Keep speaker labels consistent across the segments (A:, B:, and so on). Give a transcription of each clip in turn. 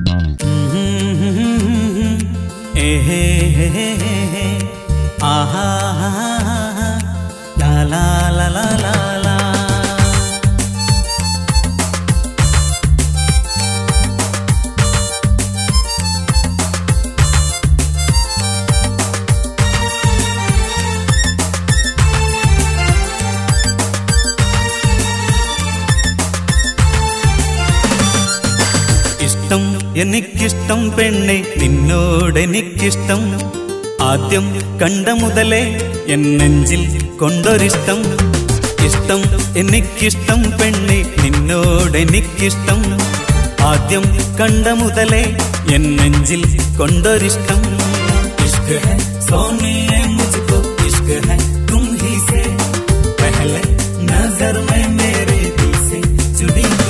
A: ആഹാ ലാ ലാ ലാ ലാ ലാ ലാ ഇഷ്ടം എനിക്കിഷ്ടം പെണ്ണെ നിന്നോടെനിക്കിഷ്ടം ആദ്യം കണ്ട മുതലേ എൻ നെഞ്ചിൽ കൊണ്ടൊരിഷ്ടം ഇഷ്ടം എനിക്കിഷ്ടം പെണ്ണെ നിന്നോടെനിക്കിഷ്ടം ആദ്യം കണ്ട മുതലേ എൻ നെഞ്ചിൽ കൊണ്ടൊരിഷ്ടം ഇഷ്ക് ഹൈ സോനിയെ മുझको इश्क है तुम ही से पहले नजर में मेरे दिल से जुड़ी तू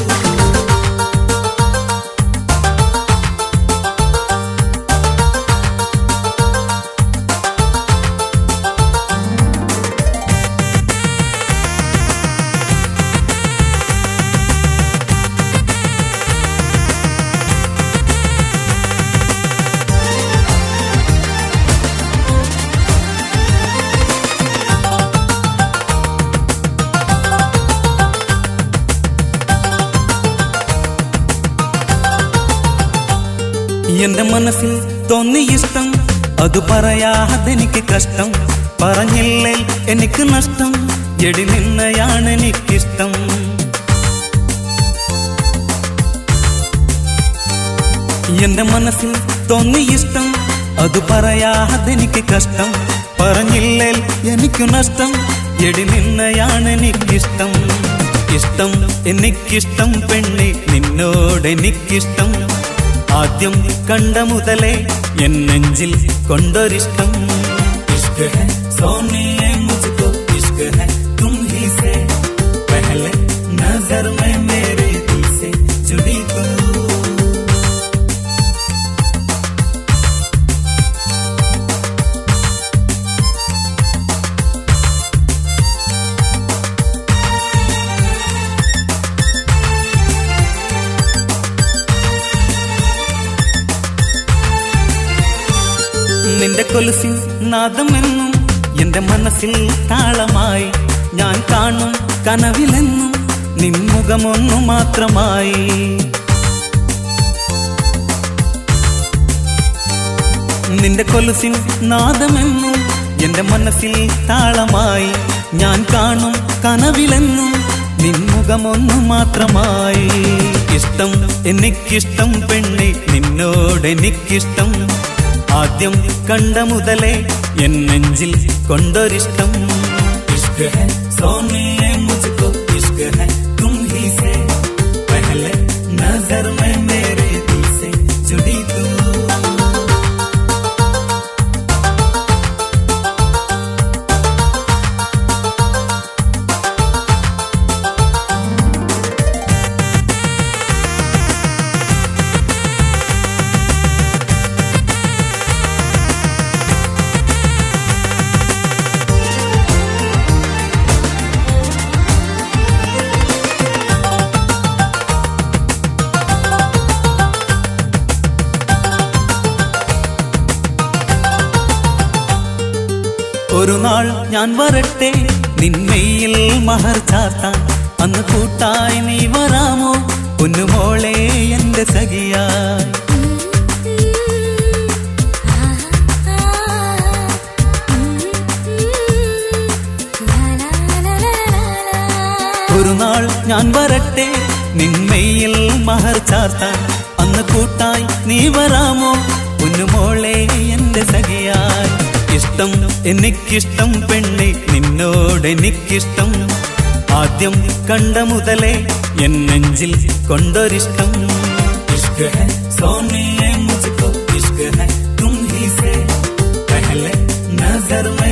A: എന്റെ മനസ്സിൽ തോന്നി ഇഷ്ടം അത് പറയാതെനിക്ക് കഷ്ടം പറഞ്ഞില്ലേ എനിക്ക് നഷ്ടം എടി നിന്നയാണ് എനിക്കിഷ്ടം എന്റെ മനസ്സിൽ തോന്നി ഇഷ്ടം അത് പറയാതെനിക്ക് കഷ്ടം പറഞ്ഞില്ലേ എനിക്ക് നഷ്ടം എടി നിന്നയാണ് എനിക്കിഷ്ടം ഇഷ്ടം എനിക്കിഷ്ടം പെണ്ണെ നിന്നോടെനിക്കിഷ്ടം ആദ്യം കണ്ട മുതലേ എൻ നെഞ്ചിൽ കൊണ്ടൊരിഷ്ടം ഇഷ്ക് ഹൈ സോനിയെ മുझको इश्क है तुम ही से पहले नजर में मेरे दिल से जुड़ी तू നിന്റെ കൊലുസിൻ നാദമെന്നും എന്റെ മനസ്സിൽ താളമായി ഞാൻ കാണും കനവിലെന്നും നിൻമുഖമൊന്നു മാത്രമായി നിന്റെ കൊലുസിൻ നാദമെന്നും എന്റെ മനസ്സിൽ താളമായി ഞാൻ കാണും കനവിലെന്നും നിൻമുഖമൊന്നു മാത്രമായി ഇഷ്ടം എനിക്കിഷ്ടം പെണ്ണെ നിന്നോടെനിക്കിഷ്ടം ആദ്യം കണ്ട മുതലേ എൻ നെഞ്ചിൽ കൊണ്ടൊരിഷ്ടം ഇഷ്ക് ഹൈ സോനിയെ മുझको इश्क है तुम ही से पहले नजर में मेरे दिल से जुड़ी तू ഒരു നാൾ ഞാൻ വരട്ടെ നിന്മയിൽ മഹർ ചാത്താൻ അന്ന് കൂട്ടായി നീ വരാമോ പൊന്നുമോളെ എന്റെ സഖിയായി ഒരു നാൾ ഞാൻ വരട്ടെ നിന്മയിൽ മഹർ ചാർത്താൻ അന്ന് കൂട്ടായി നീ വരാമോ പൊന്നുമോളെ എന്റെ സഖിയായി ഇഷ്ടം എനിക്കിഷ്ടം പെണ്ണെ നിന്നോടെനിക്കിഷ്ടം ആദ്യം കണ്ട മുതലേ എൻ നെഞ്ചിൽ കൊണ്ടൊരിഷ്ടം ഇഷ്ക് ഹൈ സോനിയെ മുझको इश्क है तुम ही से पहले नजर में